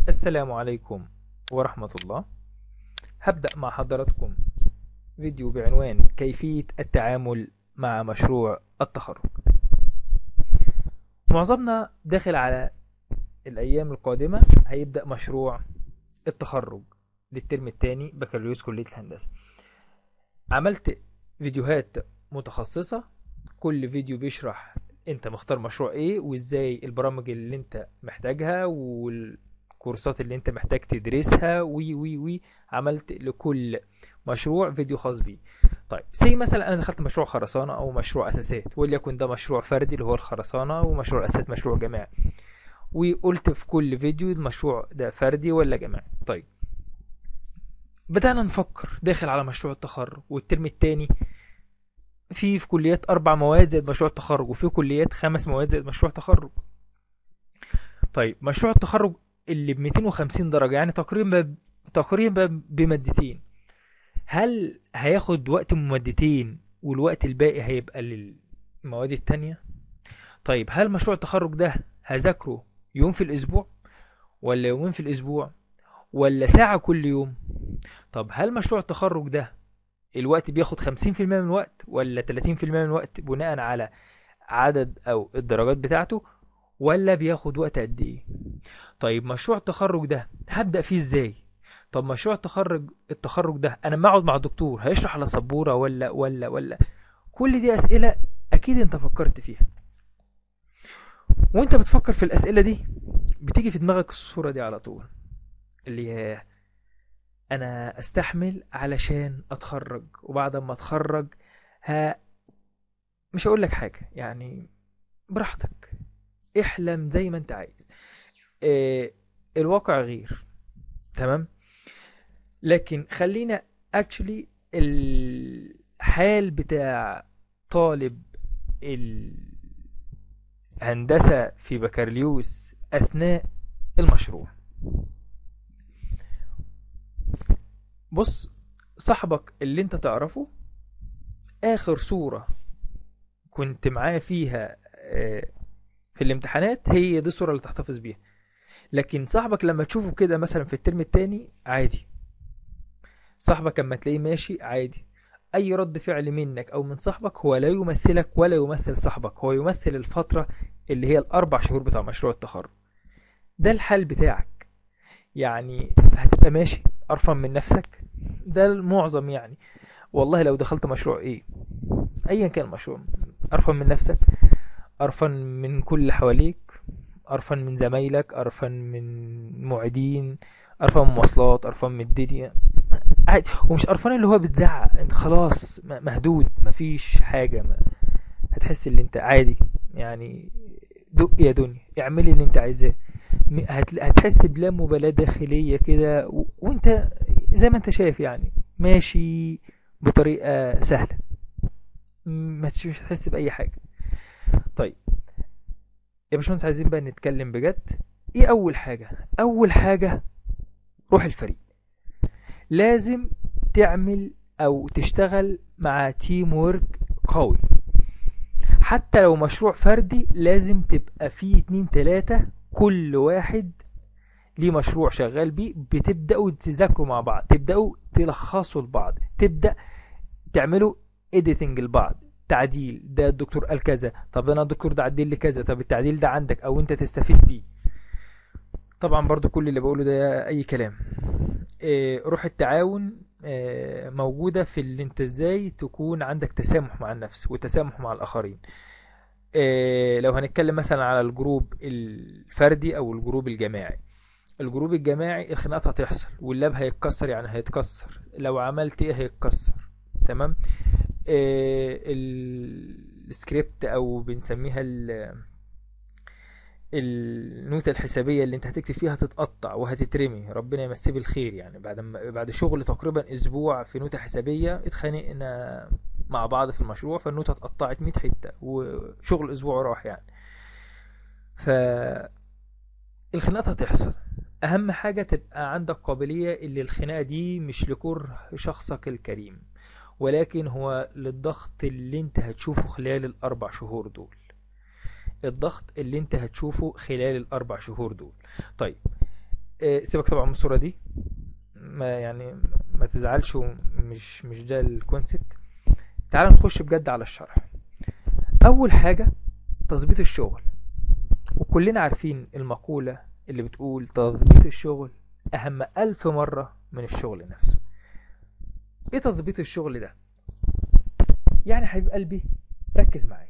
السلام عليكم ورحمة الله هبدأ مع حضراتكم فيديو بعنوان كيفية التعامل مع مشروع التخرج معظمنا داخل على الأيام القادمة هيبدأ مشروع التخرج للترم الثاني بكالوريوس كلية الهندسة عملت فيديوهات متخصصة كل فيديو بيشرح انت مختار مشروع ايه وازاي البرامج اللي انت محتاجها والكورسات اللي انت محتاج تدرسها وي وي وي عملت لكل مشروع فيديو خاص بيه طيب سي مثلا انا دخلت مشروع خرسانة او مشروع اساسات وليكن ده مشروع فردي اللي هو الخرسانة ومشروع الاساسات مشروع جماعي وقلت في كل فيديو المشروع ده فردي ولا جماعي طيب بدأنا نفكر داخل على مشروع التخرج والترم التاني في في كليات أربع مواد زائد مشروع التخرج وفي كليات خمس مواد زائد مشروع تخرج طيب مشروع التخرج اللي ب 250 درجة يعني تقريبا تقريبا بمادتين هل هياخد وقت من مادتين والوقت الباقي هيبقى للمواد التانية طيب هل مشروع التخرج ده هذاكره يوم في الأسبوع ولا يومين في الأسبوع ولا ساعة كل يوم طب هل مشروع التخرج ده الوقت بياخد 50% من الوقت ولا 30% من الوقت بناء على عدد او الدرجات بتاعته ولا بياخد وقت قد ايه طيب مشروع التخرج ده هبدأ فيه ازاي طب مشروع التخرج التخرج ده انا ما اقعد مع الدكتور هيشرح على سبورة ولا ولا ولا كل دي اسئلة اكيد انت فكرت فيها وانت بتفكر في الاسئلة دي بتيجي في دماغك الصورة دي على طول اللي هي انا استحمل علشان اتخرج وبعد ما اتخرج ها مش هقول لك حاجة يعني براحتك احلم زي ما انت عايز اه الواقع غير تمام لكن خلينا اكشلي الحال بتاع طالب الهندسة في بكالوريوس اثناء المشروع بص صاحبك اللي انت تعرفه اخر صورة كنت معاه فيها في الامتحانات هي دي الصورة اللي تحتفظ بيها لكن صاحبك لما تشوفه كده مثلا في الترم التاني عادي صاحبك لما تلاقيه ماشي عادي اي رد فعل منك او من صاحبك هو لا يمثلك ولا يمثل صاحبك هو يمثل الفترة اللي هي الاربع شهور بتاع مشروع التخرج ده الحل بتاعك يعني هتبقى ماشي قرفان من نفسك ده المعظم يعني والله لو دخلت مشروع ايه ايا كان مشروع قرفان من نفسك قرفان من كل اللي حواليك قرفان من زمايلك قرفان من معيدين قرفان من مواصلات قرفان من الدنيا عادي ومش قرفان اللي هو بتزعق انت خلاص مهدود مفيش حاجة ما هتحس ان انت عادي يعني دق يا دنيا اعملي اللي انت عايزاه هتحس بلا مبالاة داخلية كده و... وانت زي ما انت شايف يعني ماشي بطريقة سهلة مش هتحس بأي حاجة طيب يا باشمهندس عايزين بقى نتكلم بجد ايه اول حاجة اول حاجة روح الفريق لازم تعمل او تشتغل مع تيم وورك قوي حتى لو مشروع فردي لازم تبقى فيه اتنين تلاتة كل واحد ليه مشروع شغال بيه بتبدأوا تذاكروا مع بعض تبدأوا تلخصوا لبعض تبدأ تعملوا editing لبعض تعديل ده الدكتور قال كذا طب انا الدكتور ده عدل لي كذا طب التعديل ده عندك او انت تستفيد بيه طبعا برضو كل اللي بقوله ده اي كلام إيه روح التعاون إيه موجودة في اللي انت ازاي تكون عندك تسامح مع النفس وتسامح مع الاخرين إيه لو هنتكلم مثلا على الجروب الفردي او الجروب الجماعي الجروب الجماعي الخناقات هتحصل واللاب هيتكسر يعني هيتكسر لو عملت ايه هيتكسر تمام إيه السكريبت او بنسميها النوتة الحسابية اللي انت هتكتب فيها هتتقطع وهتترمي ربنا يمسيه بالخير يعني بعد ما بعد شغل تقريبا اسبوع في نوتة حسابية اتخانقنا مع بعض في المشروع فالنوتة اتقطعت 100 حتة وشغل اسبوع راح يعني ف الخناقات هتحصل اهم حاجة تبقى عندك قابلية اللي الخناقة دي مش لكره شخصك الكريم ولكن هو للضغط اللي انت هتشوفه خلال الاربع شهور دول الضغط اللي انت هتشوفه خلال الاربع شهور دول طيب آه، سيبك طبعا من الصوره دي ما يعني ما تزعلش ومش مش ده الكونسبت تعال نخش بجد على الشرح اول حاجه تظبيط الشغل وكلنا عارفين المقوله اللي بتقول تظبيط الشغل اهم الف مره من الشغل نفسه ايه تظبيط الشغل ده يعني حبيب قلبي ركز معايا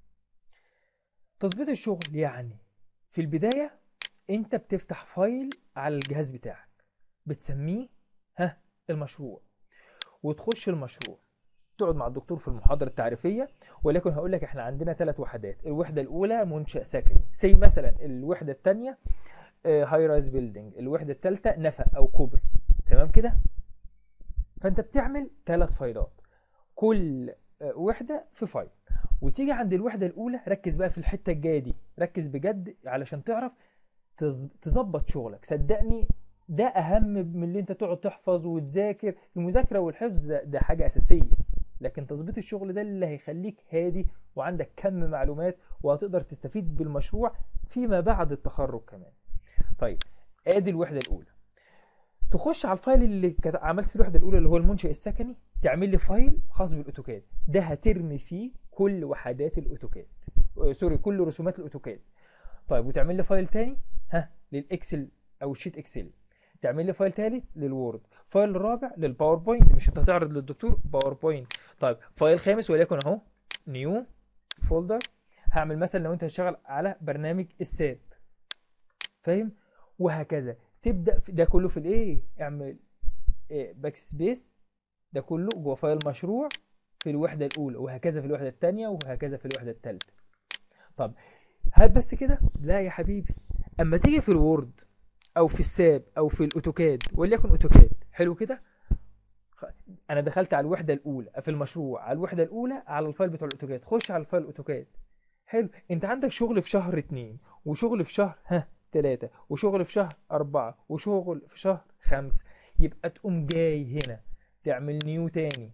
تظبيط الشغل يعني في البداية انت بتفتح فايل على الجهاز بتاعك بتسميه ها المشروع وتخش المشروع تقعد مع الدكتور في المحاضرة التعريفية ولكن هقول لك احنا عندنا ثلاث وحدات الوحدة الأولى منشأ سكني زي مثلا الوحدة الثانية هاي رايز بيلدينج الوحدة الثالثة نفق أو كوبري تمام كده فأنت بتعمل ثلاث فايلات كل آه، وحدة في فايل وتيجي عند الوحدة الأولى ركز بقى في الحتة الجاية دي ركز بجد علشان تعرف تز- تظبط شغلك صدقني ده أهم من اللي أنت تقعد تحفظ وتذاكر المذاكرة والحفظ ده, ده حاجة أساسية لكن تظبيط الشغل ده اللي هيخليك هادي وعندك كم معلومات وهتقدر تستفيد بالمشروع فيما بعد التخرج كمان طيب ادي الوحدة الأولى تخش على الفايل اللي كت- عملت فيه الوحدة الأولى اللي هو المنشأ السكني تعمل لي فايل خاص بالأوتوكاد ده هترمي فيه كل وحدات الأوتوكاد آه، سوري كل رسومات الأوتوكاد طيب وتعمل لي فايل تاني ها للإكسل أو الشيت إكسل تعمل لي فايل تالت للوورد فايل رابع للباوربوينت مش انت هتعرض للدكتور باوربوينت طيب فايل خامس وليكن اهو نيو فولدر هعمل مثلا لو انت هتشتغل على برنامج الساب فاهم وهكذا تبدا في ده كله في الايه اعمل إيه باك سبيس ده كله جوه فايل مشروع في الوحده الاولى وهكذا في الوحده الثانيه وهكذا في الوحده الثالثه طب هل بس كده لا يا حبيبي اما تيجي في الوورد او في الساب او في الاوتوكاد وليكن اوتوكاد حلو كده خ- انا دخلت على الوحده الاولى في المشروع على الوحده الاولى على الفايل بتاع الاوتوكاد خش على الفايل الاوتوكاد حلو انت عندك شغل في شهر اتنين وشغل في شهر ها تلاتة وشغل في شهر أربعة وشغل في شهر خمس يبقى تقوم جاي هنا تعمل نيو تاني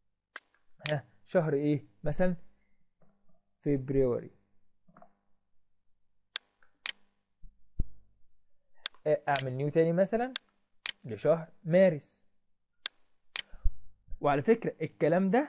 ها شهر ايه مثلا فبراير آه، اعمل نيو تاني مثلا لشهر مارس وعلى فكرة الكلام ده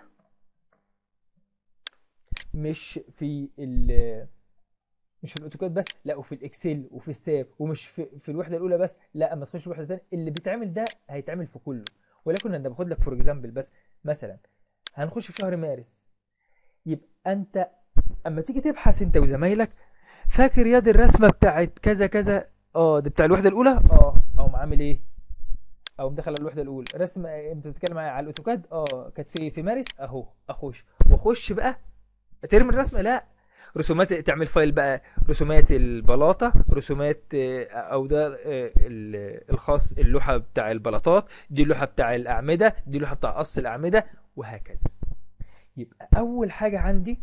مش في ال مش في الاوتوكاد بس لا وفي الاكسل وفي الساب ومش في, في الوحده الاولى بس لا اما تخش الوحده الثانيه اللي بيتعمل ده هيتعمل في كله ولكن انا باخد لك فور اكزامبل بس مثلا هنخش في شهر مارس يبقى انت اما تيجي تبحث انت وزمايلك فاكر يا دي الرسمه بتاعت كذا كذا اه دي بتاع الوحده الاولى اه او عامل ايه او مدخل على الوحده الاولى رسم انت بتتكلم معايا على الاوتوكاد اه كانت في في مارس اهو اخش واخش بقى ترمي الرسمه لا رسومات تعمل فايل بقى رسومات البلاطه رسومات آه، او ده آه، ال- الخاص اللوحه بتاع البلاطات دي اللوحه بتاع الاعمده دي اللوحه بتاع قص الاعمده وهكذا يبقى اول حاجه عندي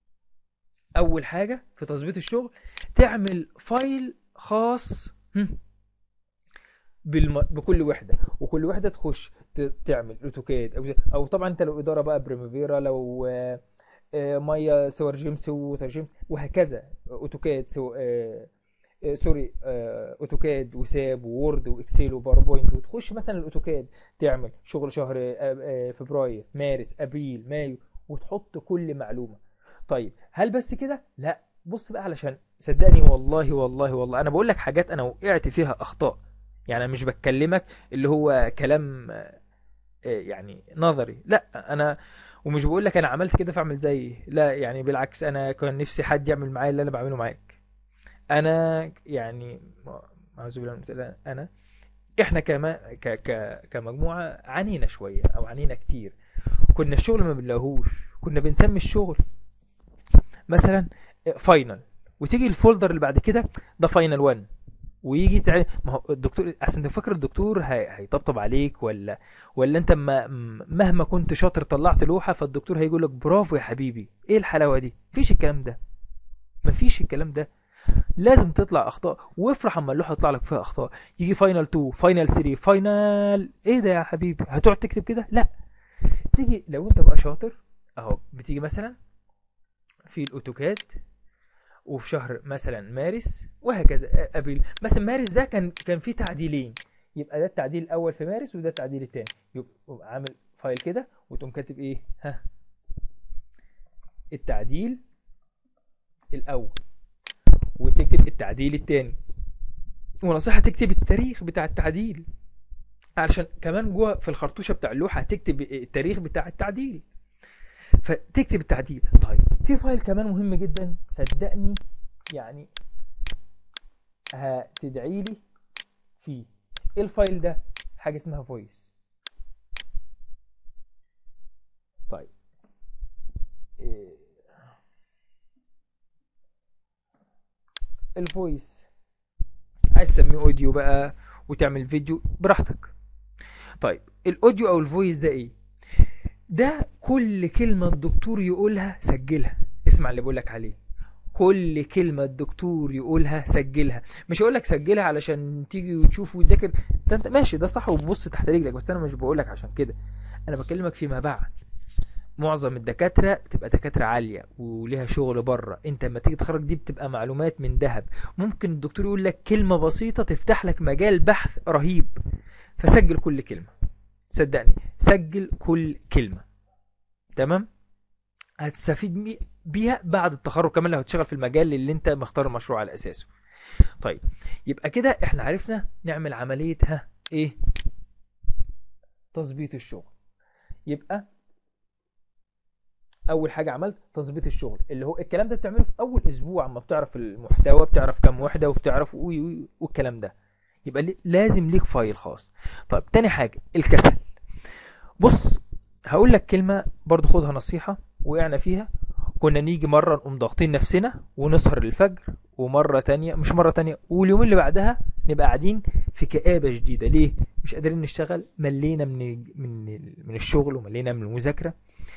اول حاجه في تظبيط الشغل تعمل فايل خاص هم، بالم... بكل وحده وكل وحده تخش ت... تعمل اوتوكاد او زي- او طبعا انت لو اداره بقى بريميفيرا لو آه، آه، مايا صور جيمس ووتر جيمس وهكذا اوتوكاد سو... آه، آه، سوري آه، اوتوكاد وساب وورد واكسل وباوربوينت وتخش مثلا الاوتوكاد تعمل شغل شهر آه، آه، فبراير مارس ابريل مايو وتحط كل معلومه طيب هل بس كده لا بص بقى علشان صدقني والله والله والله انا بقول لك حاجات انا وقعت فيها اخطاء يعني انا مش بتكلمك اللي هو كلام آه، آه، يعني نظري لا انا ومش بقول لك انا عملت كده فاعمل زيي لا يعني بالعكس انا كان نفسي حد يعمل معايا اللي انا بعمله معاك انا يعني اعوذ بالله من الشيطان انا احنا كما ك ك كمجموعه عانينا شويه او عانينا كتير كنا الشغل ما بنلاقوهوش كنا بنسمي الشغل مثلا فاينل وتيجي الفولدر اللي بعد كده ده فاينل 1 ويجي تع... ما هو الدكتور احسن انت فاكر الدكتور هي... هيطبطب عليك ولا ولا انت ما... مهما كنت شاطر طلعت لوحه فالدكتور هيقول لك برافو يا حبيبي ايه الحلاوه دي مفيش الكلام ده مفيش الكلام ده لازم تطلع اخطاء وافرح اما اللوحه تطلع لك فيها اخطاء يجي فاينل 2 فاينل 3 فاينل ايه ده يا حبيبي هتقعد تكتب كده لا تيجي لو انت بقى شاطر اهو بتيجي مثلا في الاوتوكاد وفي شهر مثلا مارس وهكذا ابريل مثلا مارس ده كان كان فيه تعديلين يبقى ده التعديل الاول في مارس وده التعديل الثاني يبقى عامل فايل كده وتقوم كاتب ايه ها التعديل الاول وتكتب التعديل الثاني ونصيحة تكتب التاريخ بتاع التعديل علشان كمان جوه في الخرطوشة بتاع اللوحة تكتب التاريخ بتاع التعديل فتكتب التعديل طيب في فايل كمان مهم جدا صدقني يعني هتدعي لي فيه ايه الفايل ده حاجه اسمها فويس طيب إيه الفويس عايز تسميه اوديو بقى وتعمل فيديو براحتك طيب الاوديو او الفويس ده ايه ده كل كلمة الدكتور يقولها سجلها اسمع اللي بقولك عليه كل كلمة الدكتور يقولها سجلها مش هقولك سجلها علشان تيجي وتشوف وتذاكر ده انت ماشي ده صح وتبص تحت رجلك بس انا مش بقولك عشان كده انا بكلمك فيما بعد معظم الدكاترة بتبقى دكاترة عالية وليها شغل بره انت لما تيجي تخرج دي بتبقى معلومات من ذهب ممكن الدكتور يقول لك كلمة بسيطة تفتح لك مجال بحث رهيب فسجل كل كلمة صدقني سجل كل كلمة تمام هتستفيد بيها بعد التخرج كمان لو هتشتغل في المجال اللي انت مختار المشروع على اساسه طيب يبقى كده احنا عرفنا نعمل عملية ها ايه تظبيط الشغل يبقى اول حاجه عملت تظبيط الشغل اللي هو الكلام ده بتعمله في اول اسبوع اما بتعرف المحتوى بتعرف كام وحده وبتعرف وي وي والكلام ده يبقى لازم ليك فايل خاص طيب تاني حاجه الكسل بص هقول لك كلمه برضو خدها نصيحه وقعنا فيها كنا نيجي مرة نقوم ضاغطين نفسنا ونسهر للفجر ومرة تانية مش مرة تانية واليومين اللي بعدها نبقى قاعدين في كآبة شديدة ليه؟ مش قادرين نشتغل ملينا من من من الشغل وملينا من المذاكرة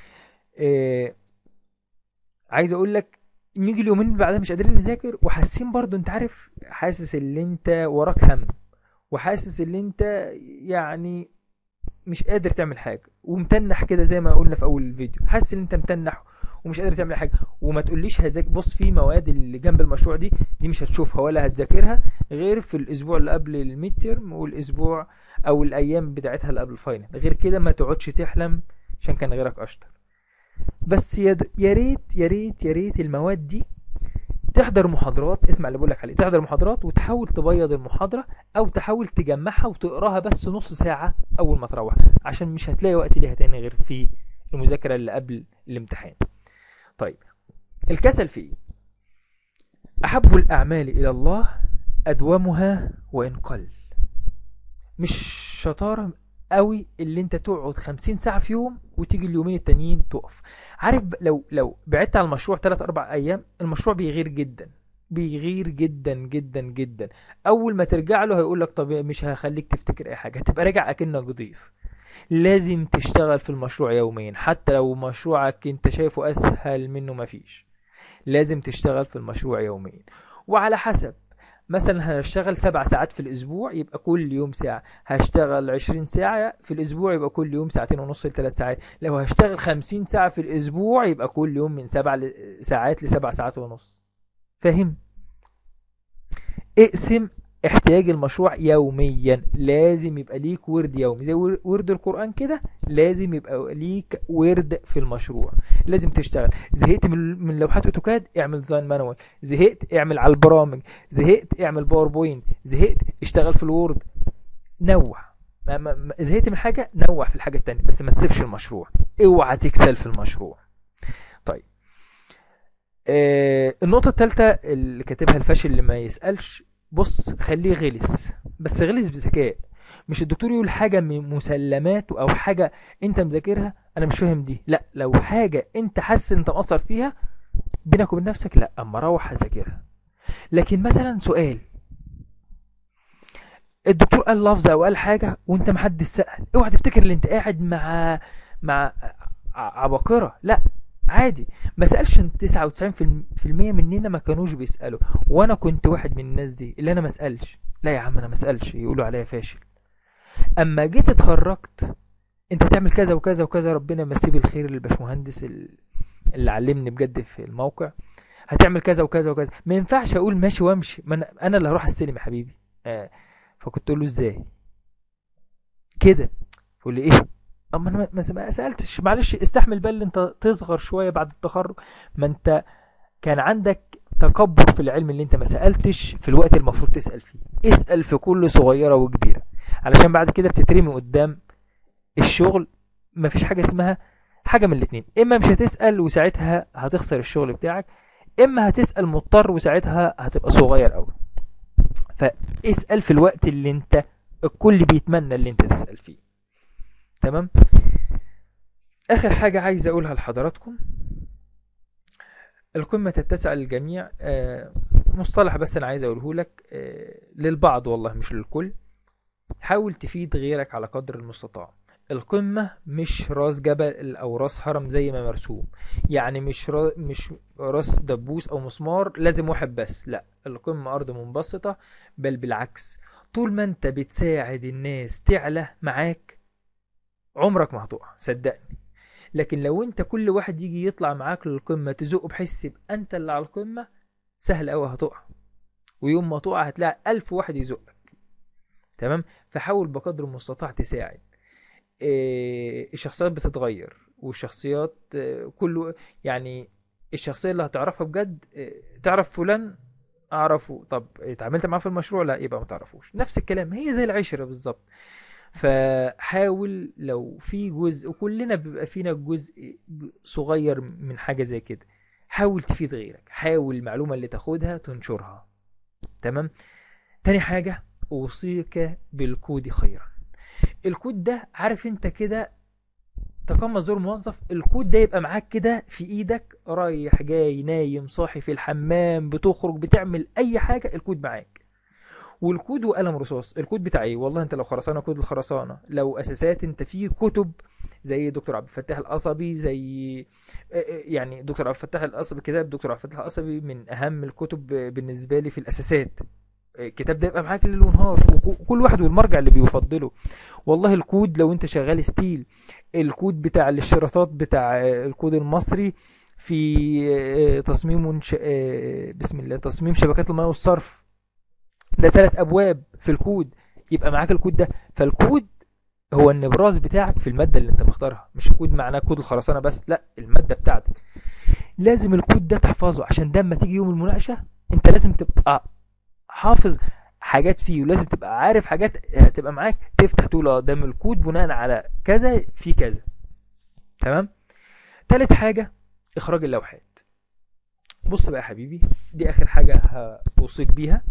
آه عايز اقول لك نيجي اليومين اللي بعدها مش قادرين نذاكر وحاسين برضو انت عارف حاسس ان انت وراك هم وحاسس ان انت يعني مش قادر تعمل حاجه ومتنح كده زي ما قلنا في اول الفيديو حاسس ان انت متنح ومش قادر تعمل حاجه وما تقوليش هذاكر بص في مواد اللي جنب المشروع دي دي مش هتشوفها ولا هتذاكرها غير في الاسبوع اللي قبل الميد تيرم والاسبوع او الايام بتاعتها اللي قبل الفاينل غير كده ما تقعدش تحلم عشان كان غيرك اشطر بس يا ريت يا ريت يا ريت المواد دي تحضر محاضرات اسمع اللي بقول لك عليه تحضر محاضرات وتحاول تبيض المحاضره او تحاول تجمعها وتقراها بس نص ساعه اول ما تروح عشان مش هتلاقي وقت ليها تاني غير في المذاكره اللي قبل الامتحان طيب الكسل في ايه احب الاعمال الى الله ادومها وان قل مش شطاره قوي اللي انت تقعد 50 ساعه في يوم وتيجي اليومين التانيين تقف عارف لو لو بعدت على المشروع 3 4 ايام المشروع بيغير جدا بيغير جدا جدا جدا اول ما ترجع له هيقول لك طب مش هخليك تفتكر اي حاجه هتبقى راجع اكنك ضيف لازم تشتغل في المشروع يوميا حتى لو مشروعك انت شايفه اسهل منه مفيش لازم تشتغل في المشروع يوميا وعلى حسب مثلا هشتغل سبع ساعات في الاسبوع يبقى كل يوم ساعة هشتغل عشرين ساعة في الاسبوع يبقى كل يوم ساعتين ونص لثلاث ساعات لو هشتغل خمسين ساعة في الاسبوع يبقى كل يوم من سبع ساعات لسبع ساعات ونص فاهم اقسم احتياج المشروع يوميا لازم يبقى ليك ورد يومي زي ورد القرآن كده لازم يبقى ليك ورد في المشروع لازم تشتغل زهقت من من لوحات اوتوكاد اعمل ديزاين مانوال زهقت اعمل على البرامج زهقت اعمل باوربوينت زهقت اشتغل في الوورد نوع ما ما زهقت من حاجة نوع في الحاجة التانية بس ما تسيبش المشروع اوعى تكسل في المشروع طيب آه النقطة الثالثة اللي كاتبها الفاشل اللي ما يسألش بص خليه غلس بس غلس بذكاء مش الدكتور يقول حاجة من مسلماته او حاجة انت مذاكرها انا مش فاهم دي لا لو حاجة انت حاسس انت مقصر فيها بينك وبين نفسك لا اما اروح اذاكرها لكن مثلا سؤال الدكتور قال لفظ او قال حاجة وانت محدش سأل اوعى تفتكر ان انت قاعد مع مع عباقرة لا عادي ما سالش 99% مننا ما كانوش بيسالوا وانا كنت واحد من الناس دي اللي انا ما اسالش لا يا عم انا ما اسالش يقولوا عليا فاشل اما جيت اتخرجت انت تعمل كذا وكذا وكذا ربنا يمسيه بالخير للباشمهندس اللي علمني بجد في الموقع هتعمل كذا وكذا وكذا ما ينفعش اقول ماشي وامشي ما انا أنا اللي هروح استلم يا حبيبي آه فكنت اقول له ازاي كده يقول لي ايه اما انا ما- ما ما سالتش معلش استحمل بقى اللي انت تصغر شويه بعد التخرج ما انت كان عندك تكبر في العلم اللي انت ما سالتش في الوقت المفروض تسال فيه اسال في كل صغيره وكبيره علشان بعد كده بتترمي قدام الشغل مفيش حاجه اسمها حاجه من الاتنين اما مش هتسال وساعتها هتخسر الشغل بتاعك اما هتسال مضطر وساعتها هتبقى صغير قوي فاسال في الوقت اللي انت الكل بيتمنى اللي انت تسال فيه تمام اخر حاجه عايز اقولها لحضراتكم القمه تتسع للجميع آه، مصطلح بس انا عايز اقوله لك آه، للبعض والله مش للكل حاول تفيد غيرك على قدر المستطاع القمة مش راس جبل أو راس هرم زي ما مرسوم يعني مش را... مش راس دبوس أو مسمار لازم واحد بس لا القمة أرض منبسطة بل بالعكس طول ما أنت بتساعد الناس تعلى معاك عمرك ما هتقع صدقني لكن لو أنت كل واحد يجي يطلع معاك للقمة تزقه بحيث تبقى أنت اللي على القمة سهل أوي هتقع ويوم ما تقع هتلاقي ألف واحد يزقك تمام فحاول بقدر المستطاع تساعد إيه، الشخصيات بتتغير والشخصيات آه، كله يعني الشخصية اللي هتعرفها بجد آه، تعرف فلان اعرفه طب اتعاملت معاه في المشروع لا يبقى ما تعرفوش نفس الكلام هي زي العشرة بالظبط فحاول لو في جزء وكلنا بيبقى فينا جزء صغير من حاجة زي كده حاول تفيد غيرك حاول المعلومة اللي تاخدها تنشرها تمام تاني حاجة أوصيك بالكود خيرا الكود ده عارف انت كده تقمص دور موظف الكود ده يبقى معاك كده في ايدك رايح جاي نايم صاحي في الحمام بتخرج بتعمل اي حاجة الكود معاك والكود وقلم رصاص الكود بتاع ايه والله انت لو خرسانه كود الخرسانه لو اساسات انت في كتب زي دكتور عبد الفتاح القصبي زي يعني دكتور عبد الفتاح القصبي كتاب دكتور عبد الفتاح القصبي من اهم الكتب بالنسبه لي في الاساسات الكتاب ده يبقى معاك ليل ونهار وكل واحد والمرجع اللي بيفضله والله الكود لو انت شغال ستيل الكود بتاع الاشتراطات بتاع الكود المصري في تصميم ونش... بسم الله تصميم شبكات الماء والصرف ده ثلاث ابواب في الكود يبقى معاك الكود ده فالكود هو النبراس بتاعك في المادة اللي انت مختارها مش كود معناه كود الخرسانة بس لا المادة بتاعتك لازم الكود ده تحفظه عشان ده لما تيجي يوم المناقشة انت لازم تبقى حافظ حاجات فيه ولازم تبقى عارف حاجات هتبقى معاك تفتح تقول اه ده من الكود بناء على كذا في كذا تمام تالت حاجة اخراج اللوحات بص بقى يا حبيبي دي اخر حاجة هوصيك بيها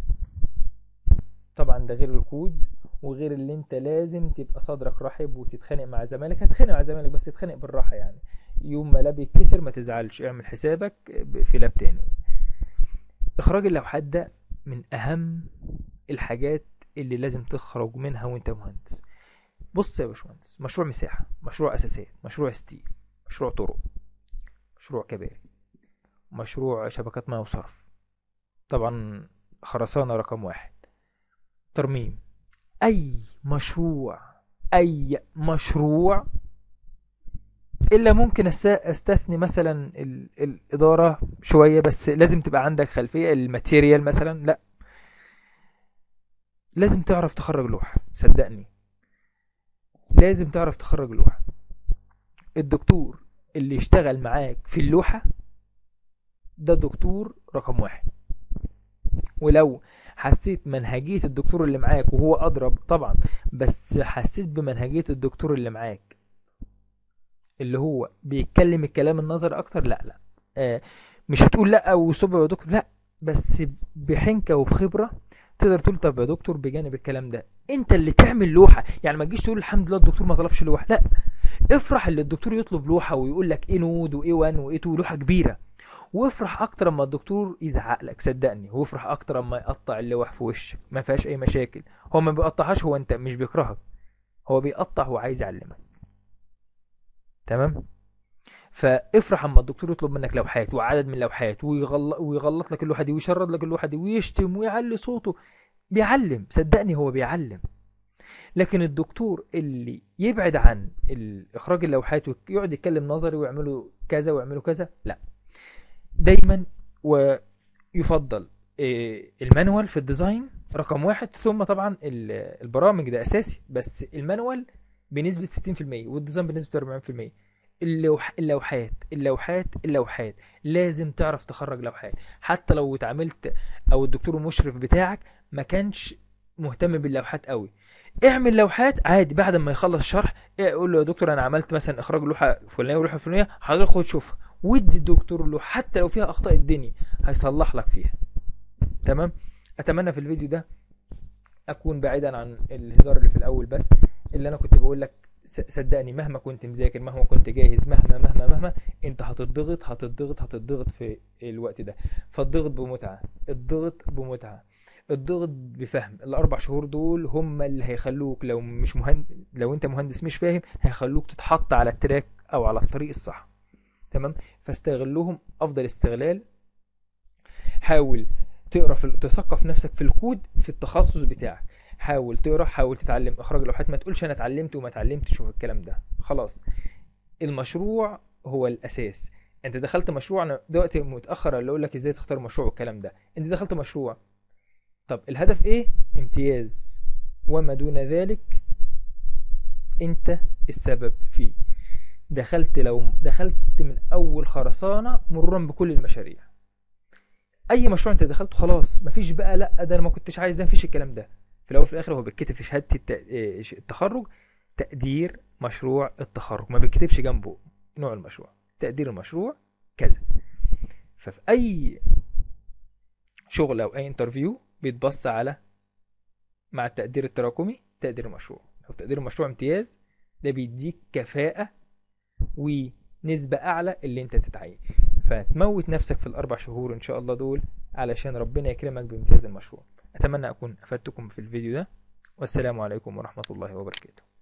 طبعا ده غير الكود وغير اللي انت لازم تبقى صدرك رحب وتتخانق مع زمالك هتخانق مع زمالك بس تتخانق بالراحة يعني يوم ما لاب يتكسر ما تزعلش اعمل حسابك في لاب تاني اخراج اللوحات ده من اهم الحاجات اللي لازم تخرج منها وانت مهندس بص يا باشمهندس مشروع مساحة مشروع اساسات مشروع ستيل مشروع طرق مشروع كباري مشروع شبكات ماء وصرف طبعا خرسانة رقم واحد ترميم اي مشروع اي مشروع الا ممكن استثني مثلا الاداره شويه بس لازم تبقى عندك خلفيه الماتيريال مثلا لا لازم تعرف تخرج لوحه صدقني لازم تعرف تخرج لوحه الدكتور اللي يشتغل معاك في اللوحه ده دكتور رقم واحد ولو حسيت منهجية الدكتور اللي معاك وهو أضرب طبعا بس حسيت بمنهجية الدكتور اللي معاك اللي هو بيتكلم الكلام النظري أكتر لا لا آه مش هتقول لا وصبع يا دكتور لا بس بحنكة وبخبرة تقدر تقول طب يا دكتور بجانب الكلام ده انت اللي تعمل لوحة يعني ما تجيش تقول الحمد لله الدكتور ما طلبش لوحة لا افرح اللي الدكتور يطلب لوحة ويقول لك ايه نود وايه 1 وايه 2 لوحة كبيرة وافرح اكتر اما الدكتور يزعق لك صدقني وافرح اكتر اما يقطع اللوح في وشك ما فيهاش اي مشاكل هو ما بيقطعهاش هو انت مش بيكرهك هو بيقطع هو عايز يعلمك تمام فافرح اما الدكتور يطلب منك لوحات وعدد من اللوحات ويغلط, ويغلط لك اللوحه دي ويشرد لك اللوحه دي ويشتم ويعلي صوته بيعلم صدقني هو بيعلم لكن الدكتور اللي يبعد عن اخراج اللوحات ويقعد يتكلم نظري ويعملوا كذا ويعملوا كذا لا دايما ويفضل إيه، المانوال في الديزاين رقم واحد ثم طبعا ال- البرامج ده اساسي بس المانوال بنسبة 60% والديزاين بنسبة 40% اللوح اللوحات اللوحات اللوحات لازم تعرف تخرج لوحات حتى لو اتعاملت او الدكتور المشرف بتاعك ما كانش مهتم باللوحات قوي اعمل لوحات عادي بعد ما يخلص شرح إيه، قول له يا دكتور انا عملت مثلا اخراج لوحه فلانيه ولوحه فلانيه حضرتك خد شوفها ودي الدكتور اللوحه حتى لو فيها اخطاء الدنيا هيصلح لك فيها تمام اتمنى في الفيديو ده اكون بعيدا عن الهزار اللي في الاول بس اللي انا كنت بقول لك س- صدقني مهما كنت مذاكر مهما كنت جاهز مهما مهما مهما انت هتضغط هتضغط هتضغط في الوقت ده فالضغط بمتعة الضغط بمتعة الضغط بفهم الاربع شهور دول هم اللي هيخلوك لو مش مهندس لو انت مهندس مش فاهم هيخلوك تتحط على التراك او على الطريق الصح تمام فاستغلهم افضل استغلال حاول تقرا في تثقف نفسك في الكود في التخصص بتاعك حاول تقرا حاول تتعلم اخراج لوحات ما تقولش انا اتعلمت وما اتعلمتش والكلام ده خلاص المشروع هو الاساس انت دخلت مشروع انا دلوقتي متاخر اللي اقول لك ازاي تختار مشروع والكلام ده انت دخلت مشروع طب الهدف ايه امتياز وما دون ذلك انت السبب فيه دخلت لو دخلت من اول خرسانه مرورا بكل المشاريع اي مشروع انت دخلته خلاص مفيش بقى لا ده انا ما كنتش عايز ده مفيش الكلام ده في الاول وفي الاخر هو بيتكتب في شهاده الت- إيه، ش- التخرج تقدير مشروع التخرج ما بيتكتبش جنبه نوع المشروع تقدير المشروع كذا ففي اي شغل او اي انترفيو بيتبص على مع التقدير التراكمي تقدير المشروع لو تقدير المشروع امتياز ده بيديك كفاءة ونسبة أعلى اللي أنت تتعين فتموت نفسك في الأربع شهور إن شاء الله دول علشان ربنا يكرمك بامتياز المشروع أتمنى أكون أفدتكم في الفيديو ده والسلام عليكم ورحمة الله وبركاته